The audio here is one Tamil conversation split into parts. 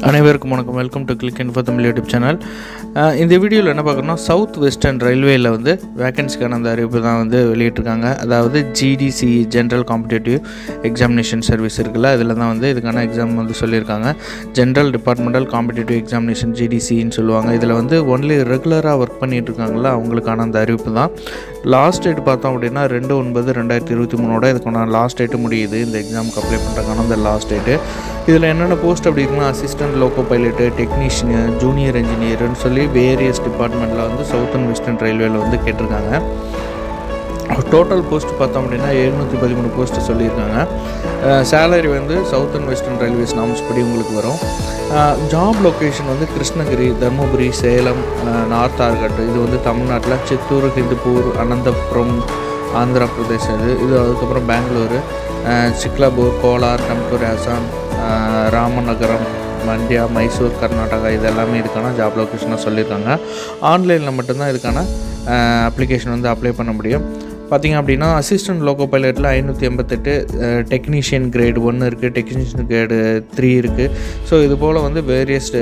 அனைவருக்கும் வணக்கம் welcome to click info Tamil YouTube channel அஹ் இந்த வீடியோவில் என்ன பார்க்கணும்னா சவுத் வெஸ்டர்ன் ரயில்வேயில் வந்து வேகன்சிக்கான அந்த அறிவிப்பு தான் வந்து வெளியிட்டிருக்காங்க அதாவது GDC general competitive examination service இருக்குல்ல அதில் தான் வந்து இதுக்கான எக்ஸாம் வந்து சொல்லியிருக்காங்க ஜென்ரல் டிபார்ட்மெண்டல் காம்படிட்டிவ் எக்ஸாமினேஷன் ஜிடிசின்னு சொல்லுவாங்க இதில் வந்து ஒன்லி ரெகுலராக ஒர்க் பண்ணிட்டு இருக்காங்களா அவங்களுக்கான அந்த அறிவிப்பு தான் லாஸ்ட் டேட் பார்த்தோம் அப்படின்னா ரெண்டு ஒன்பது ரெண்டாயிரத்தி இருபத்தி மூணோட இதுக்கான லாஸ்ட் டேட்டு முடியுது இந்த எக்ஸாமுக்கு அப்ளை பண்ணுறதுக்கான அந்த லாஸ்ட் டேட்டு இதில் என்னென்ன போஸ்ட் அப்படி இருக்குன்னா assistant loco pilot technician junior இன்ஜினியர்னு சொல்லி வேரியஸ் டிபார்ட்மெண்ட்டில் வந்து சவுத் அண்ட் வெஸ்டர்ன் ரயில்வேல வந்து கேட்டிருக்காங்க டோட்டல் போஸ்ட் பார்த்தோம் அப்படின்னா எழுநூற்றி பதிமூணு போஸ்ட் சொல்லியிருக்காங்க சேலரி வந்து south and western railways norms படி உங்களுக்கு வரும் ஜாப் லொக்கேஷன் வந்து கிருஷ்ணகிரி தருமபுரி சேலம் நார்த் ஆர்கட் இது வந்து தமிழ்நாட்டில் சித்தூர் ஹிந்துப்பூர் அனந்தபுரம் ஆந்திர பிரதேஷ் இது இது அதுக்கப்புறம் பெங்களூரு சிக்லாபூர் கோலார் டம்கூர் அசாம் அஹ் ராமநகரம் மண்டியா மைசூர் கர்நாடகா இது எல்லாமே இதுக்கான ஜாப் லொக்கேஷனாக சொல்லியிருக்காங்க ஆன்லைனில் மட்டும்தான் இதுக்கான அப்ளிகேஷன் வந்து அப்ளை பண்ண முடியும் பார்த்திங்க அப்படின்னா அசிஸ்டன்ட் லோக்கோ பைலட்டில் ஐநூற்றி எண்பத்தெட்டு டெக்னீஷியன் கிரேடு ஒன்று இருக்குது டெக்னீஷியன் கிரேடு த்ரீ இருக்குது ஸோ இது போல் வந்து வேரியஸ்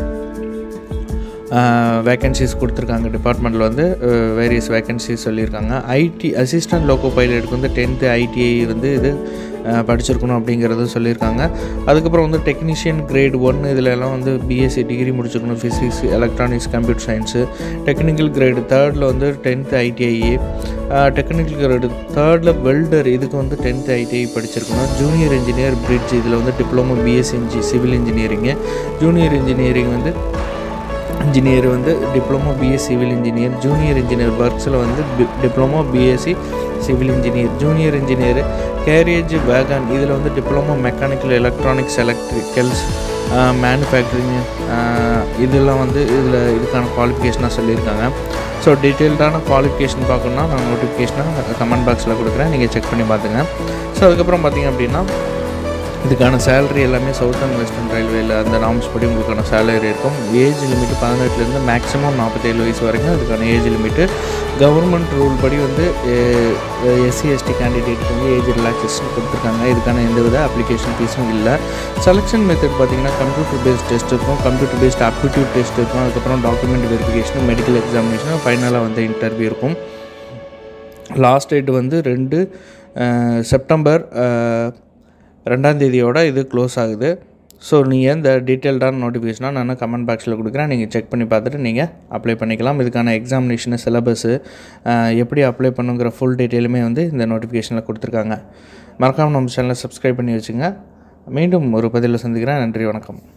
வேக்கன்சிஸ் கொடுத்துருக்காங்க டிபார்ட்மெண்ட்டில் வந்து வேரியஸ் வேக்கன்சிஸ் சொல்லியிருக்காங்க ஐடி அசிஸ்டன்ட் லோக்கோ பைலட்டுக்கு வந்து டென்த்து ஐடிஐ வந்து இது அஹ், படிச்சிருக்கணும் அப்படிங்கிறது சொல்லியிருக்காங்க அதுக்கப்புறம் வந்து டெக்னீஷியன் கிரேட் ஒன்று இதில் எல்லாம் வந்து பிஎஸ்சி டிகிரி முடிச்சிருக்கணும் physics electronics computer science technical grade தேர்டில் வந்து டென்த்து ஐடிஐ டெக்னிக்கல் கிரேடு தேர்டில் வெல்டர் இதுக்கு வந்து டென்த்து ஐடிஐ படிச்சிருக்கணும் ஜூனியர் இன்ஜினியர் பிரிட்ஜ் இதில் வந்து diploma BSc engg civil engineering junior engineering வந்து இன்ஜினியர் வந்து diploma BS civil engineer junior engineer ஒர்க்ஸில் வந்து diploma BSc civil engineer junior engineer carriage wagon இதில் வந்து diploma mechanical electronics electricals manufacturing இதெல்லாம் வந்து இதில் இதுக்கான குவாலிஃபிகேஷனாக சொல்லியிருக்காங்க ஸோ டீட்டெயில்டான குவாலிஃபிகேஷன் பார்க்கணுன்னா நான் நோட்டிஃபிகேஷனாக கமெண்ட் பாக்ஸில் கொடுக்குறேன் நீங்கள் செக் பண்ணி பார்த்துங்க ஸோ அதுக்கப்புறம் பார்த்தீங்க அப்படின்னா இதுக்கான சேலரி எல்லாமே சவுத் அண்ட் வெஸ்டர்ன் ரயில்வேல அந்த நாம்ஸ் படி உங்களுக்கான சேலரி இருக்கும் ஏஜ் லிமிட் பதினெட்டுலேருந்து மேக்ஸிமம் நாற்பத்தேழு வயசு வரைக்கும் அதுக்கான ஏஜ் லிமிட்டு கவர்மெண்ட் ரூல் படி வந்து எஸ்சி எஸ்டி கேண்டிடேட்டுக்கு வந்து ஏஜ் ரிலாக்ஸேஷன் கொடுத்துருக்காங்க இதுக்கான எந்தவித அப்ளிகேஷன் ஃபீஸும் இல்லை செலெக்ஷன் மெத்தட் பார்த்தீங்கன்னா கம்ப்யூட்டர் பேஸ்ட் டெஸ்ட் இருக்கும் கம்ப்யூட்டர் பேஸ்ட் அப்டிடியூட் டெஸ்ட் இருக்கும் அதுக்கப்புறம் டாக்குமெண்ட் வெரிஃபிகேஷன் மெடிக்கல் எக்ஸாமினேஷன் ஃபைனலாக வந்து இன்டர்வியூ இருக்கும் லாஸ்ட் டேட் வந்து ரெண்டு அஹ், செப்டம்பர் அஹ், ரெண்டாம் தேதியோட இது க்ளோஸ் ஆகுது ஸோ நீங்கள் இந்த டீட்டெயில்டான நோட்டிஃபிகேஷனாக நான் கமெண்ட் பாக்ஸில் கொடுக்குறேன் நீங்கள் செக் பண்ணி பார்த்துட்டு நீங்கள் அப்ளை பண்ணிக்கலாம் இதுக்கான எக்ஸாமினேஷனு சிலபஸ்ஸு எப்படி அப்ளை பண்ணுங்கிற ஃபுல் டீட்டெயிலுமே வந்து இந்த நோட்டிஃபிகேஷனில் கொடுத்துருக்காங்க மறக்காமல் நம்ம சேனலை சப்ஸ்கிரைப் பண்ணி வச்சுங்க மீண்டும் ஒரு பதிலில் சந்திக்கிறேன் நன்றி வணக்கம்